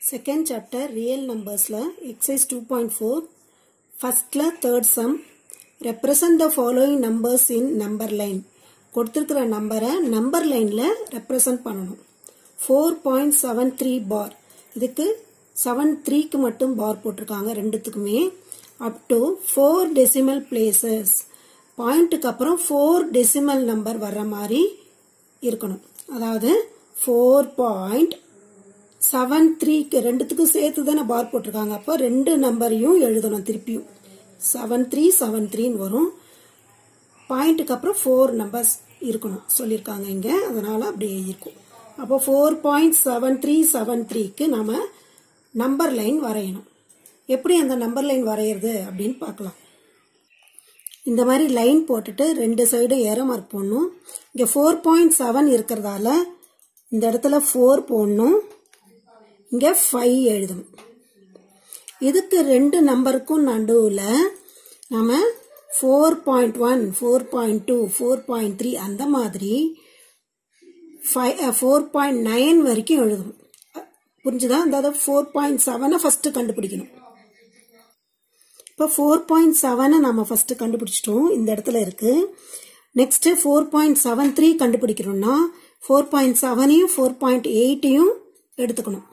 second chapter real நம்பர்ஸில் exercise two point four ஃபஸ்ட்டில் third sum represent the following numbers in number line கொடுத்துருக்கிற நம்பரை number லைனில் represent பண்ணணும் four point seven three bar இதுக்கு seven த்ரீக்கு மட்டும் பார் போட்டிருக்காங்க ரெண்டுத்துக்குமே up to four decimal places பாயிண்ட்டுக்கு அப்புறம் ஃபோர் டெசிமல் நம்பர் வர்ற மாதிரி இருக்கணும் அதாவது ஃபோர் பாயிண்ட் செவன் த்ரீக்கு ரெண்டுத்துக்கும் சேர்த்து தானே பார் போட்டிருக்காங்க அப்போ ரெண்டு நம்பரையும் எழுதணும் திருப்பியும் செவன் த்ரீ செவன் த்ரீன்னு வரும் பாயிண்ட்டுக்கு அப்புறம் ஃபோர் நம்பர்ஸ் இருக்கணும் சொல்லியிருக்காங்க இங்கே அதனால அப்படி எழுதியிருக்கும் அப்போ four point seven three seven த்ரீக்கு நம்ம நம்பர் லைன் வரையணும் எப்படி அந்த நம்பர் லைன் வரைகிறது அப்படின்னு பார்க்கலாம் இந்த மாதிரி லைன் போட்டுட்டு ரெண்டு சைடும் ஏரோ மார்க் போடணும் இங்கே ஃபோர் பாயிண்ட் செவன் இருக்கிறதால இந்த இடத்துல ஃபோர் போடணும் இங்கே ஃபைவ் எழுதணும் இதுக்கு ரெண்டு நம்பருக்கும் நடுவில் நம்ம four point one four point two four point three அந்த மாதிரி ஃபைவ் ஃபோர் பாயிண்ட் நைன் வரைக்கும் எழுதணும் புரிஞ்சுதா அதாவது ஃபோர் பாயிண்ட் செவனை ஃபஸ்ட்டு கண்டுபிடிக்கணும் இப்போ ஃபோர் பாயிண்ட் செவனை நம்ம ஃபஸ்ட்டு கண்டுபிடிச்சிட்டோம் இந்த இடத்துல இருக்கு next four point seven three கண்டுபிடிக்கிறோம்னா ஃபோர் பாயிண்ட் செவனையும் ஃபோர் பாயிண்ட் எயிட்டையும் எடுத்துக்கணும்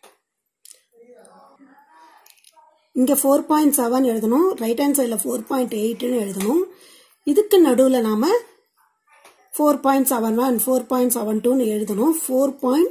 இங்கே ஃபோர் பாயிண்ட் செவன் எழுதணும் ரைட் ஹேண்ட் சைடில் ஃபோர் பாயிண்ட் எயிட்னு எழுதணும் இதுக்கு நடுவில் நாம் four point seven one four point seven டூன்னு எழுதணும் ஃபோர் பாயிண்ட்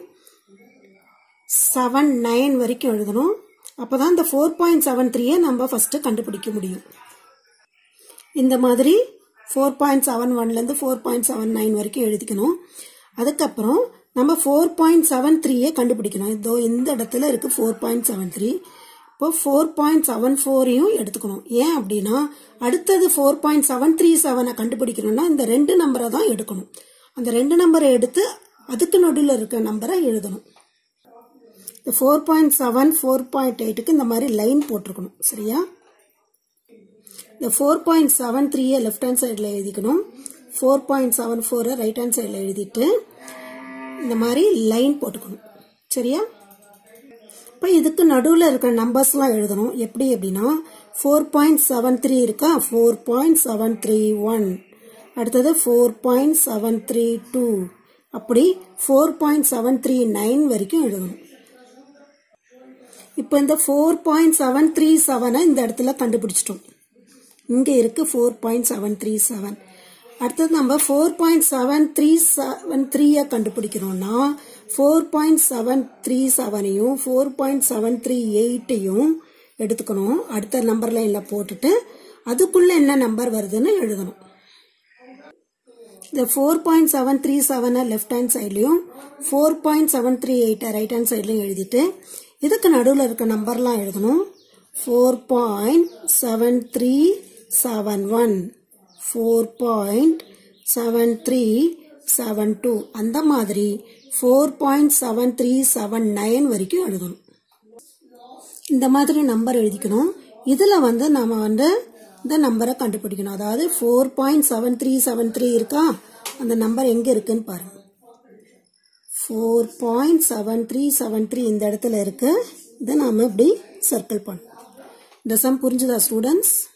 செவன் நைன் வரைக்கும் எழுதணும் அப்போ தான் இந்த ஃபோர் பாயிண்ட் செவன் த்ரீயை நம்ம ஃபஸ்ட்டு கண்டுபிடிக்க முடியும் இந்த மாதிரி ஃபோர் பாயிண்ட் செவன் ஒன்லேருந்து ஃபோர் பாயிண்ட் செவன் நைன் வரைக்கும் எழுதிக்கணும் அதுக்கப்புறம் நம்ம ஃபோர் பாயிண்ட் செவன் த்ரீயை கண்டுபிடிக்கணும் இதோ இந்த இடத்துல இருக்குது ஃபோர் பாயிண்ட் செவன் த்ரீ இப்போ ஃபோர் பாயிண்ட் செவன் ஃபோரையும் எடுத்துக்கணும் ஏன் அப்படின்னா அடுத்தது ஃபோர் பாயிண்ட் செவன் த்ரீ செவனை கண்டுபிடிக்கணும்னா இந்த ரெண்டு நம்பரை தான் எடுக்கணும் அந்த ரெண்டு நம்பரை எடுத்து அதுக்கு நடுவில் இருக்க நம்பரை எழுதணும் இந்த four point seven four point எயிட்டுக்கு இந்த மாதிரி லைன் போட்டிருக்கணும் சரியா இந்த ஃபோர் பாயிண்ட் செவன் த்ரீயை லெஃப்ட் ஹேண்ட் சைடில் எழுதிக்கணும் ஃபோர் பாயிண்ட் செவன் ஃபோரை ரைட் ஹேண்ட் சைடில் எழுதிட்டு இந்த மாதிரி லைன் போட்டுக்கணும் சரியா இப்போ இதுக்கு நடுவில் இருக்கிற நம்பர்ஸ்லாம் எழுதணும் எப்படி அப்படின்னா ஃபோர் பாயிண்ட் செவன் த்ரீ இருக்கா four point seven three one அடுத்தது four point seven three two அப்படி four point seven three nine வரைக்கும் எழுதணும் இப்போ இந்த ஃபோர் பாயிண்ட் செவன் த்ரீ செவனை இந்த இடத்துல கண்டுபிடிச்சிட்டோம் இங்கே இருக்கு four point seven three seven அடுத்தது நம்ம four point seven three seven த்ரீயை கண்டுபிடிக்கிறோம்னா ஃபோர் பாயிண்ட் செவன் த்ரீ செவனையும் ஃபோர் பாயிண்ட் செவன் த்ரீ எயிட்டையும் எடுத்துக்கணும் அடுத்த நம்பர் லைனில் போட்டுட்டு அதுக்குள்ளே என்ன நம்பர் வருதுன்னு எழுதணும் இந்த ஃபோர் பாயிண்ட் செவன் த்ரீ செவனை லெஃப்ட் ஹேண்ட் சைட்லையும் ஃபோர் பாயிண்ட் செவன் த்ரீ எயிட்டை ரைட் ஹேண்ட் சைட்லையும் எழுதிட்டு இதுக்கு நடுவில் இருக்க நம்பர்லாம் எழுதணும் four point seven three seven one four point seven three seven two அந்த மாதிரி four point seven three seven nine வரைக்கும் எழுதணும் இந்த மாதிரி நம்பர் எழுதிக்கணும் இதில் வந்து நம்ம வந்து இந்த நம்பரை கண்டுபிடிக்கணும் அதாவது four point seven three seven three இருக்கா அந்த நம்பர் எங்கே இருக்குன்னு பாருங்க four point seven three seven three இந்த இடத்துல இருக்கு இதை நாம் இப்படி சர்க்கிள் பண்ணணும் இந்த சம் புரிஞ்சுதா ஸ்டூடெண்ட்ஸ்